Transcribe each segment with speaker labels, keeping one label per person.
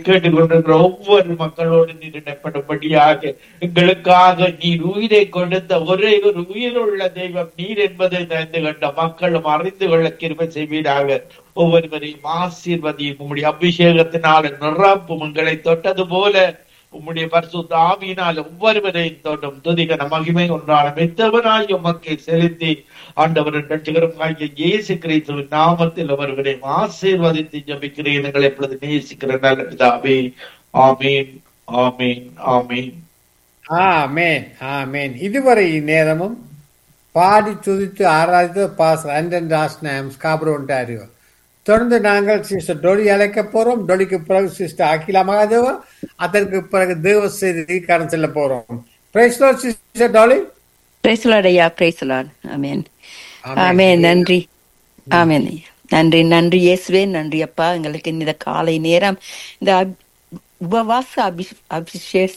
Speaker 1: கேட்டுக்கொண்டிருக்கிற ஒவ்வொரு மக்களோடு நீர் இடப்படும்படியாக எங்களுக்காக நீர் உயிரை கொடுத்த ஒரே ஒரு உயிருள்ள தெய்வம் நீர் என்பதை தெரிந்து கொண்ட மக்களும் அறிந்து கொள்ள கிருபை செய்வீராக ஒவ்வொருவரையும் ஆசீர்வதியும் உம்முடைய அபிஷேகத்தினால் நிரப்பும் உங்களை தொட்டது போல உம்முடைய பரிசுத்த ஆவியினால் ஒவ்வொருவரையும் தோன்றும் துதிகன மகிமை ஒன்றான மெத்தவனாய் உமக்கு செலுத்தி ஆண்டவரின் ரட்சகரமாகிய இயேசு கிறிஸ்துவின் நாமத்தில் அவர்களையும் ஆசீர்வதித்து ஜபிக்கிறேன் எங்களை எப்பொழுது நேசிக்கிற நல்ல பிதாவே ஆமீன் ஆமீன் ஆமீன்
Speaker 2: ஆமேன் ஆமேன் இதுவரை நேரமும் பாடி துதித்து ஆராய்ந்து பாஸ் அண்டன் ராஸ்நாம் ஸ்காபர் ஒன்றாரியோ தொடர்ந்து நாங்கள் சிஸ்டர் டொலி அழைக்க போறோம் டொலிக்கு பிறகு சிஸ்டர் அகிலா மகாதேவா அதற்கு பிறகு தேவ செய்தி கடன் செல்ல போறோம் பிரைஸ்லோ சிஸ்டர் டொலி
Speaker 3: பிரைசலாட் ஐயா பிரைசலாட் ஆமேன் ஆமேன் நன்றி ஆமேன் ஐயா நன்றி நன்றி இயேசுவே நன்றி அப்பா எங்களுக்கு இந்த காலை நேரம் இந்த அபி- உபவாச அபி அபிஷேச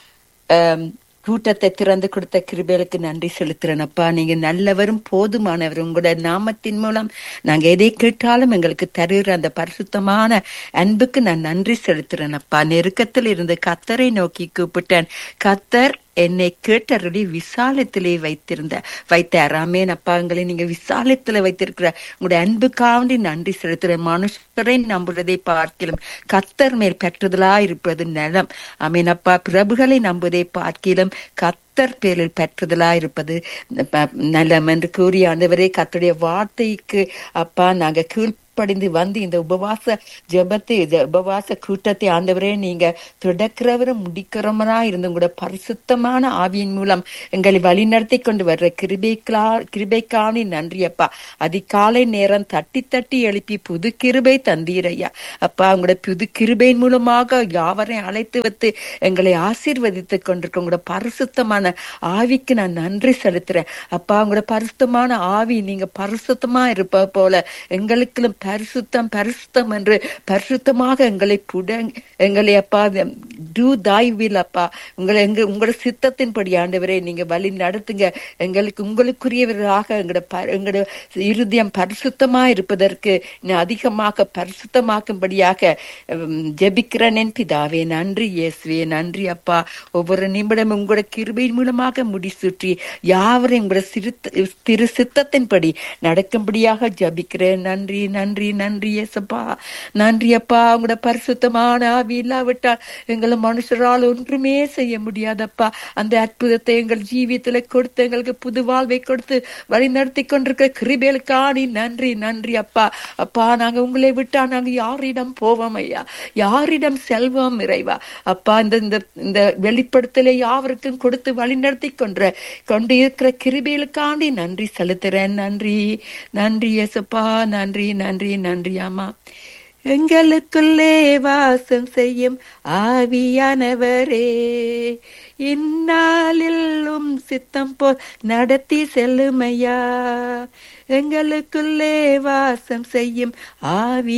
Speaker 3: ஆம், கூட்டத்தை திறந்து கொடுத்த கிருபைகளுக்கு நன்றி செலுத்துறேன் அப்பா நீங்க நல்லவரும் போதுமானவர் உங்களோட நாமத்தின் மூலம் நாங்க எதை கேட்டாலும் எங்களுக்கு தருகிற அந்த பரிசுத்தமான அன்புக்கு நான் நன்றி செலுத்துறேன் அப்பா நெருக்கத்தில் இருந்து கத்தரை நோக்கி கூப்பிட்டேன் கத்தர் என்னை கேட்டருளி விசாலத்திலே வைத்திருந்த வைத்தார் ஆமேன் அப்பா எங்களை நீங்க விசாலத்துல வைத்திருக்கிற உங்களுடைய அன்புக்காண்டி நன்றி செலுத்துறேன் மனுஷரை நம்புறதை பார்க்கிலும் கத்தர் மேல் பெற்றதலா இருப்பது நலம் ஆமேன் அப்பா பிரபுகளை நம்புவதை பார்க்கிலும் கத்தர் பேரில் பெற்றதலா இருப்பது ப- நலம் என்று கூறி ஆண்டவரே கத்தருடைய வார்த்தைக்கு அப்பா நாங்க கீழ்ப்படிந்து வந்து இந்த உபவாச ஜெபத்தை இந்த உபவாச கூட்டத்தை ஆண்டவரே நீங்க தொடக்கிறவரும் முடிக்கிறவரா இருந்து உங்களோட பரிசுத்தமான ஆவியின் மூலம் எங்களை வழிநடத்தி கொண்டு வர்ற கிருபைக்கா கிருபைக்காணி நன்றி அப்பா அதிகாலை நேரம் தட்டி தட்டி எழுப்பி புது கிருபை தந்தீரையா அப்பா உங்களோட புது கிருபையின் மூலமாக யாவரையும் அழைத்து வைத்து எங்களை ஆசீர்வதித்துக் கொண்டிருக்க உங்களோட பரிசுத்தமான ஆவிக்கு நான் நன்றி செலுத்துறேன் அப்பா உங்களோட பரிசுத்தமான ஆவி நீங்க பரிசுத்தமா இருப்ப போல எங்களுக்கும் பரிசுத்தம் பரிசுத்தம் என்று பரிசுத்தமாக எங்களை புட எங்களை அப்பா டூ தாய் வில் அப்பா உங்களை எங்க உங்களோட சித்தத்தின்படி ஆண்டவரே நீங்க வழி நடத்துங்க எங்களுக்கு உங்களுக்குரியவர்களாக எங்களோட ப- எங்களோட இருதயம் பரிசுத்தமா இருப்பதற்கு இன்னும் அதிகமாக பரிசுத்தமாக்கும்படியாக உம், ஜெபிக்கிறேன் என் பிதாவே நன்றி இயேசுவே நன்றி அப்பா ஒவ்வொரு நிமிடம் உங்களோட கிருபையின் மூலமாக முடிசூற்றி யாவரையும் உங்களோட சிறு திரு சித்தத்தின்படி நடக்கும்படியாக ஜபிக்கிறேன் நன்றி நன்றி நன்றி ஏசப்பா நன்றி அப்பா உங்களோட பரிசுத்தமான ஆவி இல்லாவிட்டால் எங்களை மனுஷரால் ஒன்றுமே செய்ய முடியாதப்பா அந்த அற்புதத்தை எங்கள் ஜீவியத்துல கொடுத்து எங்களுக்கு புது வாழ்வை கொடுத்து வழி நடத்தி கொண்டிருக்கிற கிருபேலுக்காணி நன்றி நன்றி அப்பா அப்பா நாங்க உங்களை விட்டா நாங்க யாரிடம் போவோம் ஐயா யாரிடம் செல்வோம் இறைவா அப்பா இந்த இந்த இந்த வெளிப்படுத்தலை யாவருக்கும் கொடுத்து வழி நடத்தி கொன்ற கொண்டு இருக்கிற கிருபைகளுக்காண்டி நன்றி செலுத்துறேன் நன்றி நன்றி இயேசுப்பா நன்றி நன்றி நன்றி ஆமா எங்களுக்குள்ளே வாசம் செய்யும் ஆவியானவரே இந்நாளிலும் சித்தம் போல் நடத்தி செல்லுமையா எங்களுக்குள்ளே வாசம் செய்யும் ஆவி